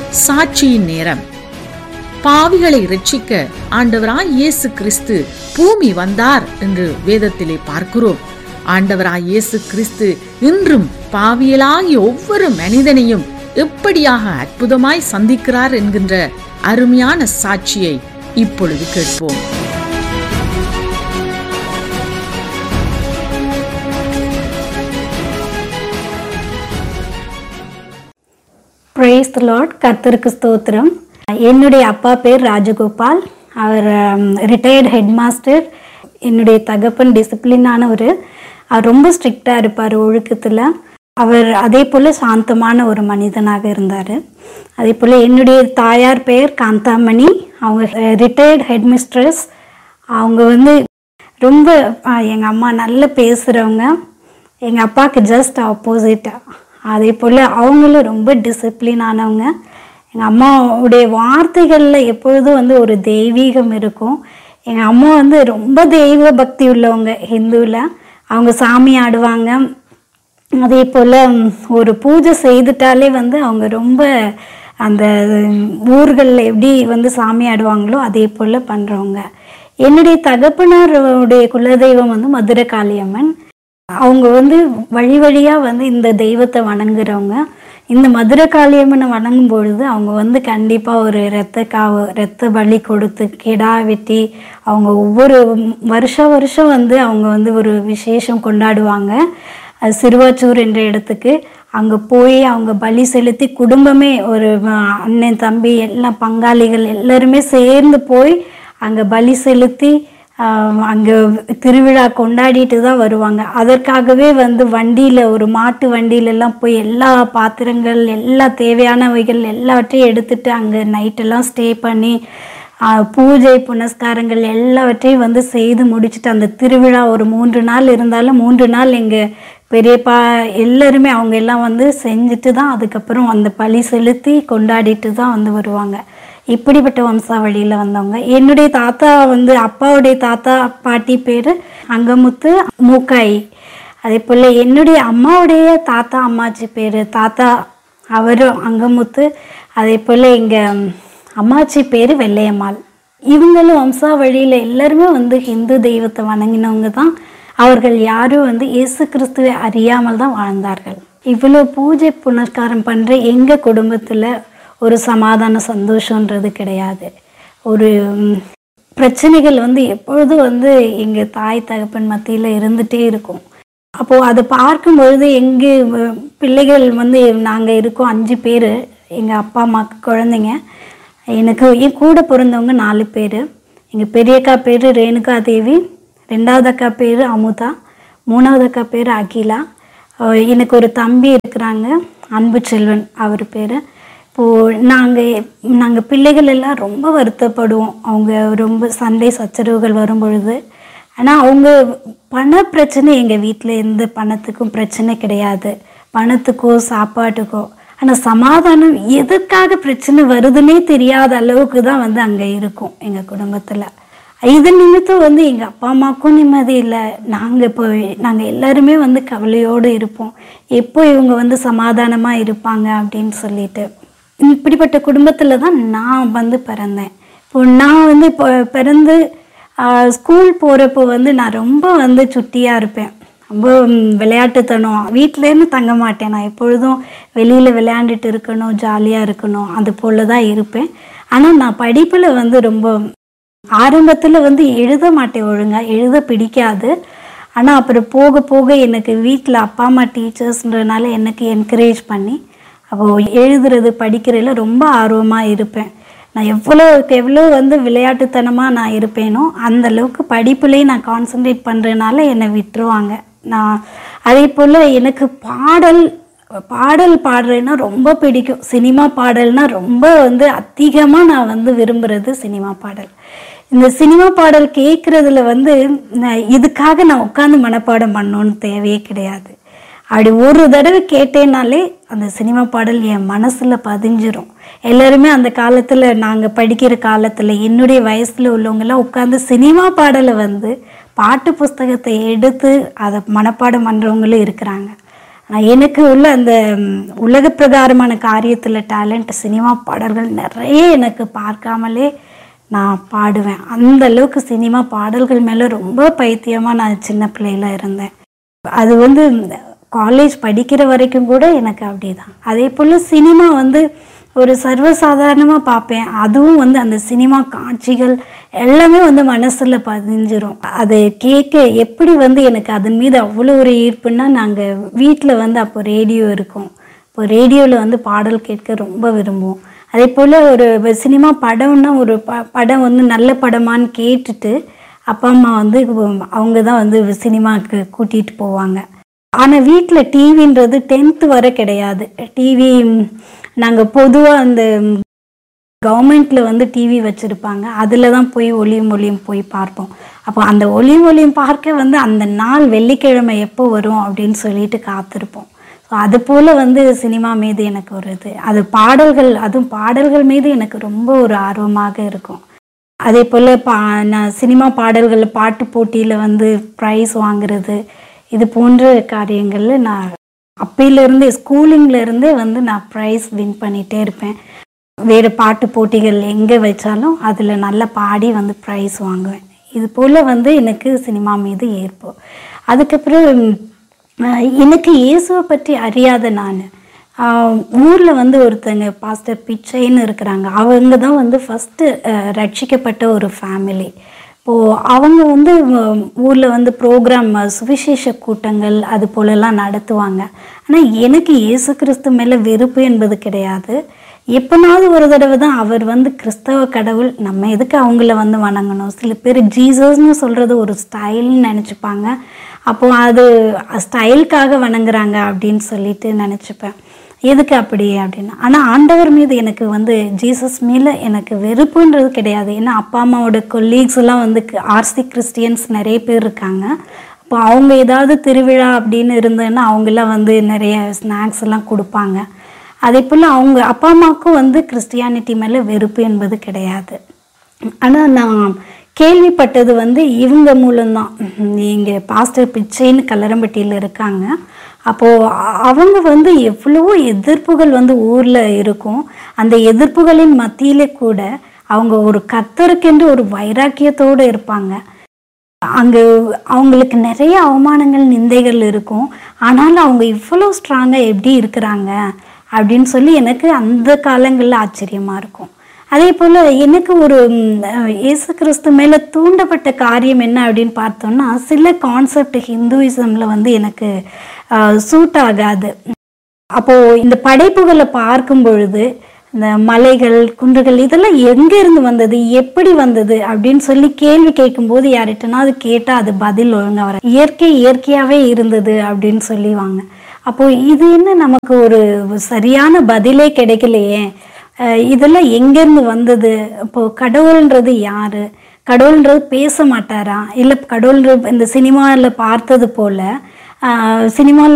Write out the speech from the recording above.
சாட்சியின் நேரம் பாவிகளை ரட்சிக்க ஆண்டவராய் இயேசு கிறிஸ்து பூமி வந்தார் என்று வேதத்திலே பார்க்கிறோம் ஆண்டவராய் இயேசு கிறிஸ்து இன்றும் பாவியலாகிய ஒவ்வொரு மனிதனையும் எப்படியாக அற்புதமாய் சந்திக்கிறார் என்கின்ற அருமையான சாட்சியை இப்பொழுது கேட்போம் பிரைஸ் லார்ட் கர்த்தருக்கு ஸ்தோத்திரம் என்னுடைய அப்பா பேர் ராஜகோபால் அவர் ரிட்டையர்ட் ஹெட் மாஸ்டர் என்னுடைய தகப்பன் டிசிப்ளினானவர் அவர் ரொம்ப ஸ்ட்ரிக்டாக இருப்பார் ஒழுக்கத்தில் அவர் அதே போல் சாந்தமான ஒரு மனிதனாக இருந்தார் அதே போல் என்னுடைய தாயார் பெயர் காந்தாமணி அவங்க ரிட்டையர்ட் ஹெட் மிஸ்ட்ரஸ் அவங்க வந்து ரொம்ப எங்கள் அம்மா நல்லா பேசுகிறவங்க எங்கள் அப்பாவுக்கு ஜஸ்ட் ஆப்போசிட் அதே போல் அவங்களும் ரொம்ப டிசிப்ளின் ஆனவங்க எங்கள் அம்மாவுடைய வார்த்தைகளில் எப்பொழுதும் வந்து ஒரு தெய்வீகம் இருக்கும் எங்கள் அம்மா வந்து ரொம்ப தெய்வ பக்தி உள்ளவங்க ஹிந்துவில் அவங்க சாமி ஆடுவாங்க அதே போல் ஒரு பூஜை செய்துட்டாலே வந்து அவங்க ரொம்ப அந்த ஊர்களில் எப்படி வந்து சாமி ஆடுவாங்களோ அதே போல் பண்ணுறவங்க என்னுடைய தகப்பனாருடைய குலதெய்வம் வந்து மதுரை காளியம்மன் அவங்க வந்து வழி வழியாக வந்து இந்த தெய்வத்தை வணங்குறவங்க இந்த மதுரை காளியம்மனை வணங்கும் பொழுது அவங்க வந்து கண்டிப்பாக ஒரு இரத்த காவு இரத்த பலி கொடுத்து கிடா வெட்டி அவங்க ஒவ்வொரு வருஷம் வருஷம் வந்து அவங்க வந்து ஒரு விசேஷம் கொண்டாடுவாங்க அது சிறுவாச்சூர் என்ற இடத்துக்கு அங்கே போய் அவங்க பலி செலுத்தி குடும்பமே ஒரு அண்ணன் தம்பி எல்லாம் பங்காளிகள் எல்லாருமே சேர்ந்து போய் அங்கே பலி செலுத்தி அங்கே திருவிழா கொண்டாடிட்டு தான் வருவாங்க அதற்காகவே வந்து வண்டியில் ஒரு மாட்டு வண்டியிலெல்லாம் போய் எல்லா பாத்திரங்கள் எல்லா தேவையானவைகள் எல்லாவற்றையும் எடுத்துட்டு அங்கே நைட்டெல்லாம் ஸ்டே பண்ணி பூஜை புனஸ்காரங்கள் எல்லாவற்றையும் வந்து செய்து முடிச்சுட்டு அந்த திருவிழா ஒரு மூன்று நாள் இருந்தாலும் மூன்று நாள் எங்கள் பெரியப்பா எல்லாருமே அவங்க எல்லாம் வந்து செஞ்சுட்டு தான் அதுக்கப்புறம் அந்த பழி செலுத்தி கொண்டாடிட்டு தான் வந்து வருவாங்க இப்படிப்பட்ட வம்சாவளியில் வந்தவங்க என்னுடைய தாத்தா வந்து அப்பாவுடைய தாத்தா பாட்டி பேர் அங்கமுத்து மூக்காய் அதே போல் என்னுடைய அம்மாவுடைய தாத்தா அம்மாச்சி பேர் தாத்தா அவரும் அங்கமுத்து அதே போல் எங்கள் அம்மாச்சி பேர் வெள்ளையம்மாள் இவங்களும் வம்சாவழியில் எல்லாருமே வந்து ஹிந்து தெய்வத்தை வணங்கினவங்க தான் அவர்கள் யாரும் வந்து இயேசு கிறிஸ்துவை அறியாமல் தான் வாழ்ந்தார்கள் இவ்வளோ பூஜை புனஸ்காரம் பண்ணுற எங்கள் குடும்பத்தில் ஒரு சமாதான சந்தோஷன்றது கிடையாது ஒரு பிரச்சனைகள் வந்து எப்பொழுதும் வந்து எங்கள் தாய் தகப்பன் மத்தியில் இருந்துகிட்டே இருக்கும் அப்போது அதை பார்க்கும் பொழுது எங்கள் பிள்ளைகள் வந்து நாங்கள் இருக்கோம் அஞ்சு பேர் எங்கள் அப்பா அம்மாக்கு குழந்தைங்க எனக்கு என் கூட பிறந்தவங்க நாலு பேர் எங்கள் பெரியக்கா பேர் ரேணுகா தேவி ரெண்டாவது அக்கா பேர் அமுதா மூணாவது அக்கா பேர் அகிலா எனக்கு ஒரு தம்பி இருக்கிறாங்க அன்பு செல்வன் அவர் பேர் இப்போது நாங்கள் நாங்கள் பிள்ளைகள் எல்லாம் ரொம்ப வருத்தப்படுவோம் அவங்க ரொம்ப சண்டை சச்சரவுகள் வரும் பொழுது ஆனால் அவங்க பண பிரச்சனை எங்கள் வீட்டில் எந்த பணத்துக்கும் பிரச்சனை கிடையாது பணத்துக்கோ சாப்பாட்டுக்கோ ஆனால் சமாதானம் எதற்காக பிரச்சனை வருதுன்னே தெரியாத அளவுக்கு தான் வந்து அங்கே இருக்கும் எங்கள் குடும்பத்தில் இது நிமித்தம் வந்து எங்கள் அப்பா அம்மாவுக்கும் நிம்மதி இல்லை நாங்கள் இப்போ நாங்கள் எல்லாருமே வந்து கவலையோடு இருப்போம் எப்போ இவங்க வந்து சமாதானமாக இருப்பாங்க அப்படின்னு சொல்லிட்டு இப்படிப்பட்ட குடும்பத்தில் தான் நான் வந்து பிறந்தேன் இப்போ நான் வந்து இப்போ பிறந்து ஸ்கூல் போகிறப்போ வந்து நான் ரொம்ப வந்து சுட்டியாக இருப்பேன் ரொம்ப விளையாட்டுத்தனம் வீட்டிலேருந்து தங்க மாட்டேன் நான் எப்பொழுதும் வெளியில் விளையாண்டுட்டு இருக்கணும் ஜாலியாக இருக்கணும் அது போல் தான் இருப்பேன் ஆனால் நான் படிப்பில் வந்து ரொம்ப ஆரம்பத்தில் வந்து எழுத மாட்டேன் ஒழுங்காக எழுத பிடிக்காது ஆனால் அப்புறம் போக போக எனக்கு வீட்டில் அப்பா அம்மா டீச்சர்ஸ்ன்றனால எனக்கு என்கரேஜ் பண்ணி அப்போது எழுதுறது படிக்கிறதுல ரொம்ப ஆர்வமாக இருப்பேன் நான் எவ்வளோக்கு எவ்வளோ வந்து விளையாட்டுத்தனமாக நான் இருப்பேனோ அந்த அளவுக்கு படிப்புலேயும் நான் கான்சன்ட்ரேட் பண்ணுறதுனால என்னை விட்டுருவாங்க நான் அதே போல் எனக்கு பாடல் பாடல் பாடுறேன்னா ரொம்ப பிடிக்கும் சினிமா பாடல்னா ரொம்ப வந்து அதிகமாக நான் வந்து விரும்புகிறது சினிமா பாடல் இந்த சினிமா பாடல் கேட்குறதுல வந்து நான் இதுக்காக நான் உட்காந்து மனப்பாடம் பண்ணணுன்னு தேவையே கிடையாது அப்படி ஒரு தடவை கேட்டேனாலே அந்த சினிமா பாடல் என் மனசில் பதிஞ்சிரும் எல்லாருமே அந்த காலத்தில் நாங்கள் படிக்கிற காலத்தில் என்னுடைய வயசில் உள்ளவங்கெல்லாம் உட்காந்து சினிமா பாடலை வந்து பாட்டு புஸ்தகத்தை எடுத்து அதை மனப்பாடம் பண்ணுறவங்களும் இருக்கிறாங்க ஆனால் எனக்கு உள்ள அந்த ம், உலக பிரகாரமான காரியத்தில் டேலண்ட் சினிமா பாடல்கள் நிறைய எனக்கு பார்க்காமலே நான் பாடுவேன் அந்த அளவுக்கு சினிமா பாடல்கள் மேலே ரொம்ப பைத்தியமாக நான் சின்ன பிள்ளையில இருந்தேன் அது வந்து காலேஜ் படிக்கிற வரைக்கும் கூட எனக்கு அப்படிதான் அதே போல் சினிமா வந்து ஒரு சர்வசாதாரணமாக பார்ப்பேன் அதுவும் வந்து அந்த சினிமா காட்சிகள் எல்லாமே வந்து மனசில் பதிஞ்சிரும் அதை கேட்க எப்படி வந்து எனக்கு அதன் மீது அவ்வளோ ஒரு ஈர்ப்புன்னா நாங்கள் வீட்டில் வந்து அப்போ ரேடியோ இருக்கும் இப்போ ரேடியோவில் வந்து பாடல் கேட்க ரொம்ப விரும்புவோம் அதே போல் ஒரு சினிமா படம்னா ஒரு ப படம் வந்து நல்ல படமான்னு கேட்டுட்டு அப்பா அம்மா வந்து அவங்க தான் வந்து சினிமாவுக்கு கூட்டிகிட்டு போவாங்க ஆனால் வீட்டில் டிவின்றது டென்த்து வரை கிடையாது டிவி நாங்கள் பொதுவாக அந்த கவர்மெண்ட்டில் வந்து டிவி வச்சுருப்பாங்க அதில் தான் போய் ஒளியும் ஒளியும் போய் பார்ப்போம் அப்போ அந்த ஒளியும் ஒளியும் பார்க்க வந்து அந்த நாள் வெள்ளிக்கிழமை எப்போ வரும் அப்படின்னு சொல்லிட்டு காத்திருப்போம் ஸோ அது போல் வந்து சினிமா மீது எனக்கு ஒரு இது அது பாடல்கள் அதுவும் பாடல்கள் மீது எனக்கு ரொம்ப ஒரு ஆர்வமாக இருக்கும் அதே போல் பா நான் சினிமா பாடல்கள் பாட்டு போட்டியில் வந்து ப்ரைஸ் வாங்குறது இது போன்ற காரியங்களில் நான் அப்பையிலேருந்தே ஸ்கூலிங்லேருந்தே வந்து நான் ப்ரைஸ் வின் பண்ணிகிட்டே இருப்பேன் வேறு பாட்டு போட்டிகள் எங்கே வச்சாலும் அதில் நல்லா பாடி வந்து ப்ரைஸ் வாங்குவேன் இது போல் வந்து எனக்கு சினிமா மீது ஏற்போம் அதுக்கப்புறம் அஹ், எனக்கு இயேசுவை பற்றி அறியாத நான் ஊரில் வந்து ஒருத்தங்க பாஸ்டர் பிச்சைன்னு இருக்கிறாங்க அவங்க தான் வந்து ஃபஸ்ட்டு ரட்சிக்கப்பட்ட ஒரு ஃபேமிலி இப்போது அவங்க வந்து ஊரில் வந்து ப்ரோக்ராம் சுவிசேஷ கூட்டங்கள் அது போலெல்லாம் நடத்துவாங்க ஆனால் எனக்கு இயேசு கிறிஸ்து மேலே வெறுப்பு என்பது கிடையாது எப்போனாவது ஒரு தடவை தான் அவர் வந்து கிறிஸ்தவ கடவுள் நம்ம எதுக்கு அவங்கள வந்து வணங்கணும் சில பேர் ஜீசஸ்னு சொல்கிறது ஒரு ஸ்டைல்னு நினச்சிப்பாங்க அப்போது அது ஸ்டைலுக்காக வணங்குறாங்க அப்படின்னு சொல்லிட்டு நினச்சிப்பேன் எதுக்கு அப்படி அப்படின்னு ஆனால் ஆண்டவர் மீது எனக்கு வந்து ஜீசஸ் மேலே எனக்கு வெறுப்புன்றது கிடையாது ஏன்னா அப்பா அம்மாவோட கொல்லீக்ஸ் எல்லாம் வந்து ஆர்சி கிறிஸ்டியன்ஸ் நிறைய பேர் இருக்காங்க அப்போ அவங்க ஏதாவது திருவிழா அப்படின்னு இருந்ததுன்னா அவங்கெல்லாம் வந்து நிறைய ஸ்நாக்ஸ் எல்லாம் கொடுப்பாங்க அதே போல் அவங்க அப்பா அம்மாவுக்கும் வந்து கிறிஸ்டியானிட்டி மேலே வெறுப்பு என்பது கிடையாது ஆனால் நான் கேள்விப்பட்டது வந்து இவங்க மூலம்தான் இங்கே பாஸ்டர் பிச்சைன்னு கல்லரம்பட்டியில் இருக்காங்க அப்போது அவங்க வந்து எவ்வளவோ எதிர்ப்புகள் வந்து ஊரில் இருக்கும் அந்த எதிர்ப்புகளின் மத்தியிலே கூட அவங்க ஒரு கத்தருக்கென்று ஒரு வைராக்கியத்தோடு இருப்பாங்க அங்கே அவங்களுக்கு நிறைய அவமானங்கள் நிந்தைகள் இருக்கும் ஆனாலும் அவங்க இவ்வளோ ஸ்ட்ராங்காக எப்படி இருக்கிறாங்க அப்படின்னு சொல்லி எனக்கு அந்த காலங்களில் ஆச்சரியமாக இருக்கும் அதே போல் எனக்கு ஒரு ம், அஹ், இயேசு கிறிஸ்து மேலே தூண்டப்பட்ட காரியம் என்ன அப்படின்னு பார்த்தோம்னா சில கான்செப்ட் ஹிந்துவிசமில் வந்து எனக்கு சூட் ஆகாது அப்போது இந்த படைப்புகளை பார்க்கும் பொழுது இந்த மலைகள் குன்றுகள் இதெல்லாம் எங்க இருந்து வந்தது எப்படி வந்தது அப்படின்னு சொல்லி கேள்வி கேட்கும்போது யார்கிட்டனா அது கேட்டால் அது பதில் ஒழுங்கா வர இயற்கை இயற்கையாகவே இருந்தது அப்படின்னு சொல்லிவாங்க அப்போ இது என்ன நமக்கு ஒரு சரியான பதிலே கிடைக்கலையே அஹ் இதெல்லாம் எங்கேருந்து வந்தது இப்போ கடவுள்ன்றது யாரு கடவுள்ன்றது பேச மாட்டாரா இல்லை கடவுள்ன்றது இந்த சினிமாவில் பார்த்தது போல சினிமாவில்